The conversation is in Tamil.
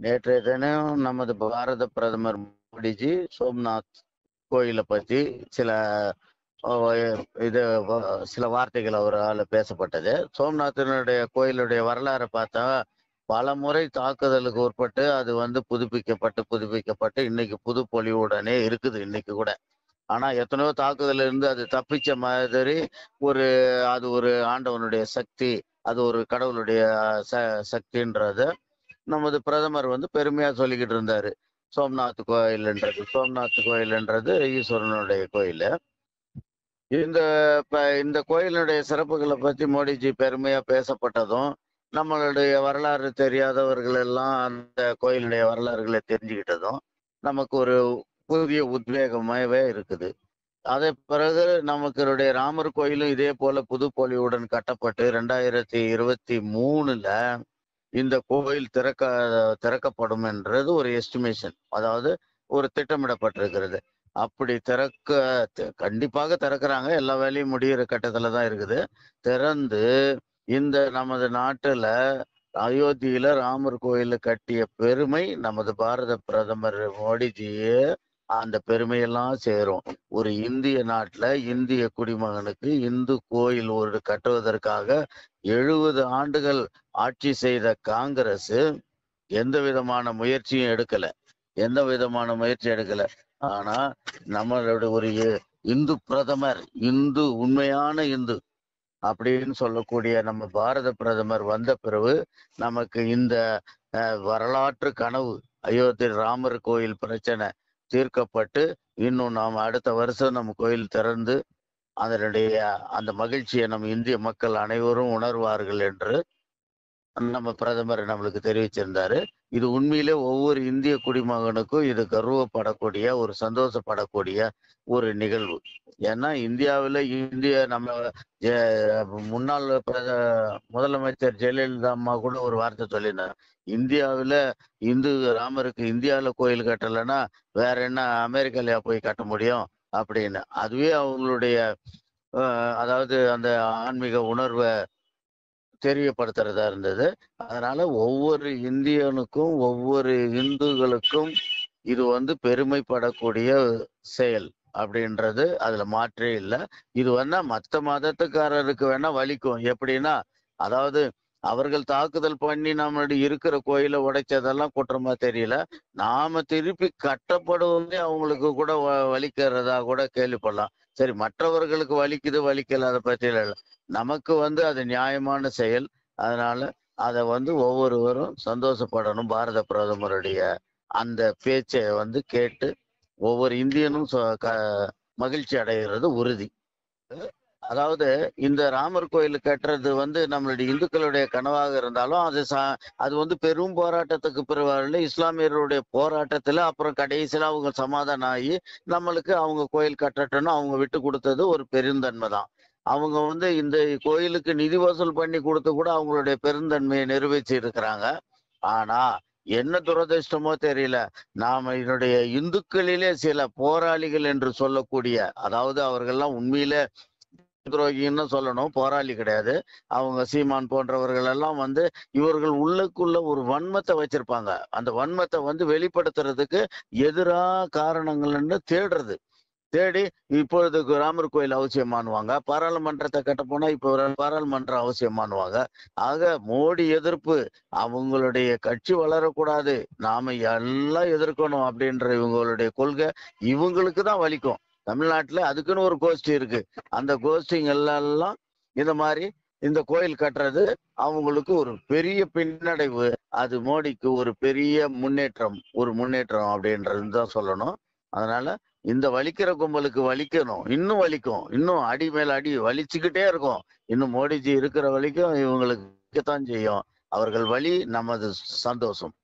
நேற்றைய தினம் நமது பாரத பிரதமர் மோடிஜி சோம்நாத் கோயிலை பத்தி சில அஹ், இது வ- சில வார்த்தைகள் அவரால் பேசப்பட்டது சோம்நாத்தினுடைய கோயிலுடைய வரலாறை பார்த்தா பல முறை தாக்குதலுக்கு உட்பட்டு அது வந்து புதுப்பிக்கப்பட்டு புதுப்பிக்கப்பட்டு இன்னைக்கு புது பொலிவுடனே இருக்குது இன்னைக்கு கூட ஆனா எத்தனையோ தாக்குதல் இருந்து அது தப்பிச்ச மாதிரி ஒரு அது ஒரு ஆண்டவனுடைய சக்தி அது ஒரு கடவுளுடைய ச சக்தின்றத நமது பிரதமர் வந்து பெருமையா சொல்லிக்கிட்டு இருந்தாரு சோம்நாத் கோயில்ன்றது சோம்நாத் கோயில்ன்றது ஈஸ்வரனுடைய கோயில் இந்த ப- இந்த கோயிலுடைய சிறப்புகளை பத்தி மோடிஜி பெருமையா பேசப்பட்டதும் நம்மளுடைய வரலாறு தெரியாதவர்கள் எல்லாம் அந்த கோயிலுடைய வரலாறுகளை தெரிஞ்சுக்கிட்டதும் நமக்கு ஒரு புதிய உத்வேகமாகவே இருக்குது அதே பிறகு நமக்கு ராமர் கோயிலும் இதே போல புதுப்பொலிவுடன் கட்டப்பட்டு ரெண்டாயிரத்தி இருபத்தி மூணுல இந்த கோயில் திறக்க திறக்கப்படும் என்றது ஒரு எஸ்டிமேஷன் அதாவது ஒரு திட்டமிடப்பட்டிருக்கிறது அப்படி திறக்க தி- கண்டிப்பாக திறக்கிறாங்க எல்லா வேலையும் முடியிற கட்டத்துல தான் இருக்குது திறந்து இந்த நமது நாட்டுல அயோத்தியில ராமர் கோயில கட்டிய பெருமை நமது பாரத பிரதமர் மோடிஜியே அந்த பெருமையெல்லாம் சேரும் ஒரு இந்திய நாட்டுல இந்திய குடிமகனுக்கு இந்து கோயில் ஒரு கட்டுவதற்காக எழுபது ஆண்டுகள் ஆட்சி செய்த காங்கிரஸ் எந்த விதமான முயற்சியும் எடுக்கல எந்த விதமான முயற்சி எடுக்கல ஆனா நம்மளோட ஒரு இ- இந்து பிரதமர் இந்து உண்மையான இந்து அப்படின்னு சொல்லக்கூடிய நம்ம பாரத பிரதமர் வந்த பிறகு நமக்கு இந்த அஹ், வரலாற்று கனவு அயோத்தி ராமர் கோயில் பிரச்சனை தீர்க்கப்பட்டு இன்னும் நாம் அடுத்த வருஷம் நம்ம கோயில் திறந்து அதனுடைய அந்த மகிழ்ச்சியை நம்ம இந்திய மக்கள் அனைவரும் உணர்வார்கள் என்று நம்ம பிரதமர் நம்மளுக்கு தெரிவிச்சிருந்தாரு இது உண்மையிலே ஒவ்வொரு இந்திய குடிமகனுக்கும் இது கர்வப்படக்கூடிய ஒரு சந்தோஷப்படக்கூடிய ஒரு நிகழ்வு ஏன்னா இந்தியாவில் இந்திய நம்ம ஜெ- முன்னாள் பிரத முதலமைச்சர் ஜெயலலிதா அம்மா கூட ஒரு வார்த்தை சொல்லியிருந்தாங்க இந்தியாவில் இந்து ராமருக்கு இந்தியாவில் கோயில் கட்டலைன்னா வேற என்ன அமெரிக்காலயா போய் கட்ட முடியும் அப்படின்னு அதுவே அவங்களுடைய அஹ், அதாவது அந்த ஆன்மீக உணர்வை தெரியப்படுத்துறதா இருந்தது அதனால ஒவ்வொரு இந்தியனுக்கும் ஒவ்வொரு இந்துக்களுக்கும் இது வந்து பெருமைப்படக்கூடிய செயல் அப்படின்றது அதுல மாற்றே இல்லை இது வேணா மத்த மதத்துக்காரருக்கு வேணா வலிக்கும் எப்படின்னா அதாவது அவர்கள் தாக்குதல் பண்ணி நம்மளுடைய இருக்கிற கோயிலை உடைச்சதெல்லாம் குற்றமா தெரியல நாம திருப்பி கட்டப்படுவதே அவங்களுக்கு கூட வ- வலிக்கிறதா கூட கேள்விப்படலாம் சரி மற்றவர்களுக்கு வலிக்குது வலிக்கல அதை பத்தி இல்லை நமக்கு வந்து அது நியாயமான செயல் அதனால அதை வந்து ஒவ்வொருவரும் சந்தோஷப்படணும் பாரத பிரதமருடைய அந்த பேச்சை வந்து கேட்டு ஒவ்வொரு இந்தியனும் சொ- க- மகிழ்ச்சி அடைகிறது உறுதி அதாவது இந்த ராமர் கோயில் கட்டுறது வந்து நம்மளுடைய இந்துக்களுடைய கனவாக இருந்தாலும் அது சா- அது வந்து பெரும் போராட்டத்துக்கு பிறகு இஸ்லாமியர்களுடைய போராட்டத்துல அப்புறம் கடைசியில அவங்க சமாதானம் ஆகி நம்மளுக்கு அவங்க கோயில் கட்டட்டும்னு அவங்க விட்டு கொடுத்தது ஒரு பெருந்தன்மை தான் அவங்க வந்து இந்த கோயிலுக்கு நிதி வசூல் பண்ணி கொடுத்து கூட அவங்களுடைய பெருந்தன்மையை நிரூபிச்சு இருக்கிறாங்க ஆனா என்ன துரதிர்ஷ்டமோ தெரியல நாம இதனுடைய இந்துக்களிலே சில போராளிகள் என்று சொல்லக்கூடிய அதாவது அவர்கள்லாம் உண்மையிலே துரோகின்னு சொல்லணும் போராளி கிடையாது அவங்க சீமான் போன்றவர்கள் எல்லாம் வந்து இவர்கள் உள்ளுக்குள்ள ஒரு வன்மத்தை வச்சிருப்பாங்க அந்த வன்மத்தை வந்து வெளிப்படுத்துறதுக்கு எதிரா காரணங்கள்னு தேடுறது தேடி இப்பொழுது ராமர் கோயில் அவசியமானுவாங்க பாராளுமன்றத்தை கட்ட போனா இப்போ ஒரு பாராளுமன்றம் அவசியமானுவாங்க ஆக மோடி எதிர்ப்பு அவங்களுடைய கட்சி வளரக்கூடாது நாம எல்லாம் எதிர்க்கணும் அப்படின்ற இவங்களுடைய கொள்கை இவங்களுக்கு தான் வலிக்கும் தமிழ்நாட்டுல அதுக்குன்னு ஒரு கோஷ்டி இருக்கு அந்த கோஷ்டிங்க எல்லாம் இந்த மாதிரி இந்த கோயில் கட்டுறது அவங்களுக்கு ஒரு பெரிய பின்னடைவு அது மோடிக்கு ஒரு பெரிய முன்னேற்றம் ஒரு முன்னேற்றம் அப்படின்றது தான் சொல்லணும் அதனால இந்த வலிக்கிற கும்பலுக்கு வலிக்கணும் இன்னும் வலிக்கும் இன்னும் அடி மேல அடி வலிச்சுக்கிட்டே இருக்கும் இன்னும் மோடிஜி இருக்கிற வரைக்கும் இவங்களுக்கு தான் செய்யும் அவர்கள் வழி நமது சந்தோஷம்